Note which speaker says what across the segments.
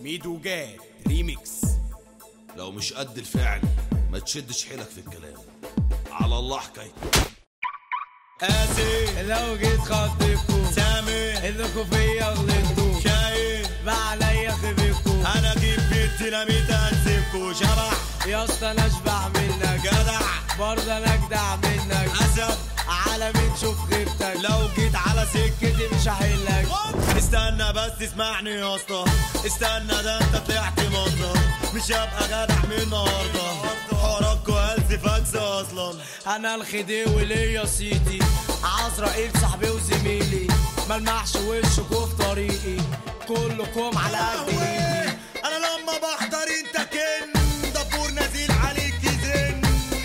Speaker 1: ميدو جاد ريميكس
Speaker 2: لو مش قد الفعل ما تشدش حيلك في الكلام على الله حكايتك
Speaker 1: قاسي
Speaker 3: لو جيت خطيكوا
Speaker 1: سامي
Speaker 3: انكوا فيا غلطتوا
Speaker 1: شايف
Speaker 3: بقى عليا خبيكوا
Speaker 1: انا اجيب بيت ديناميت انسفكوا شبح
Speaker 3: يا اسطى انا اشبع منك
Speaker 1: جدع
Speaker 3: برضه انا اجدع منك
Speaker 1: اسد
Speaker 3: على مين تشوف غيرتك
Speaker 1: لو جيت على سكتي
Speaker 3: كده مش هحلك
Speaker 1: استنى بس تسمعني يا اسطى استنى ده انت طلعت منظر مش هبقى جدع من النهارده حوارك وهلز فاكس اصلا
Speaker 3: انا الخديوي ليا سيدي عزرائيل صاحبي وزميلي ملمحش وشكوا في طريقي كلكم على قد ايدي
Speaker 1: انا لما بحضر انت كن دبور نزيل عليك يزن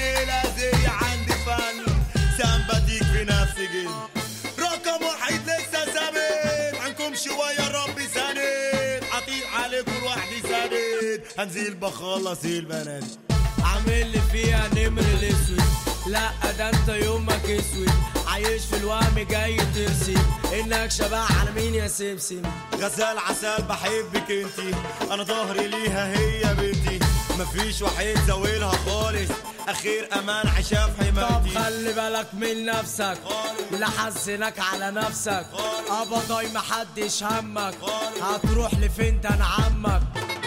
Speaker 1: لازي عندي فن سامباتيك في نفسي جن رقم واحد لسه ثابت عنكم شويه ربي سند عطيل عليكم لوحدي سند هنزيل بخلص البنات
Speaker 3: عامل لي فيها نمر الاسود لا ده انت يومك اسود عايش في الوهم جاي ترسم انك شبه على مين يا سمسم
Speaker 1: غزال عسل بحبك انتي انا ظهري ليها هي بنتي مفيش واحد زاولها خالص اخير امان عشا في
Speaker 3: طب
Speaker 1: حمايتي
Speaker 3: خلي بالك من نفسك لا حزنك على نفسك ابضاي محدش همك هتروح لفين ده انا عمك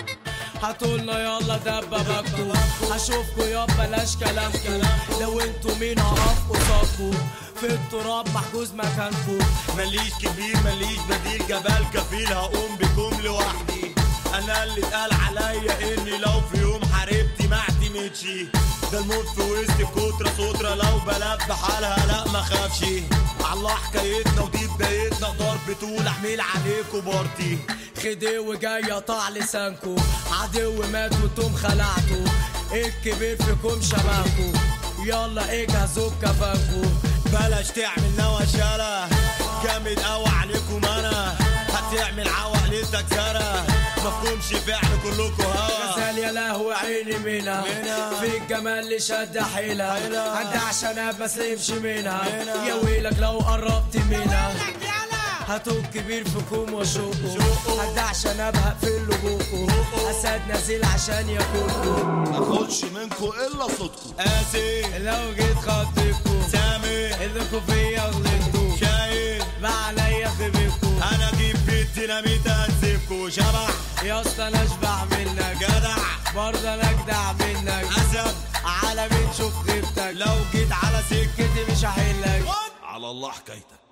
Speaker 3: هتقولنا يلا دبابكوا هشوفكوا يا بلاش كلامكوا لو انتوا مين هقف قصادكوا في التراب محجوز مكانكوا
Speaker 1: ماليش كبير ماليش بديل جبال كفيل هقوم بكم لوحدي انا اللي اتقال عليا اني لو في يوم حاربتي ما اعتمدش ده الموت في وسط كترة سترة لو بلد بحالها لا ما خافش الله حكايتنا ودي بدايتنا ضرب طول احمل عليكوا بارتي
Speaker 3: خديو جاي قطع لسانكو عدو مات وانتم خلعتوا الكبير فيكم شبهكوا يلا اجهزوا بكفانكو
Speaker 1: بلاش تعمل نوشالة جامد قوي عليكم انا هتعمل عوقلتك سنة مفهومش فعل كلكوا هوا
Speaker 3: غزال يا لهوي عيني منها
Speaker 1: منها.
Speaker 3: في الجمال اللي شد حيلها
Speaker 1: حيلها.
Speaker 3: عندي عشان ما اسلمش منها
Speaker 1: منها.
Speaker 3: يا ويلك لو قربت منها هاتوا كبير فيكم وشوقوا
Speaker 1: شوقوا.
Speaker 3: عندي عشان ابهق في اللجوقوا اسد نازل عشان ياكلكوا
Speaker 2: ماخدش منكو الا صوتكو
Speaker 1: قاسي
Speaker 3: لو جيت خطيكوا
Speaker 1: سامي
Speaker 3: انكوا فيا غلطتوا
Speaker 1: شايف
Speaker 3: بقى عليا خبيكوا
Speaker 1: انا اجيب بيت ديناميت انسفكوا شبح
Speaker 3: يا اسطى انا اشبع منك
Speaker 1: جدع
Speaker 3: برضه انا اجدع منك
Speaker 1: اسد
Speaker 3: على مين تشوف غيرتك
Speaker 1: لو جيت على سكتي
Speaker 3: كده مش هحلك
Speaker 2: على الله حكايتك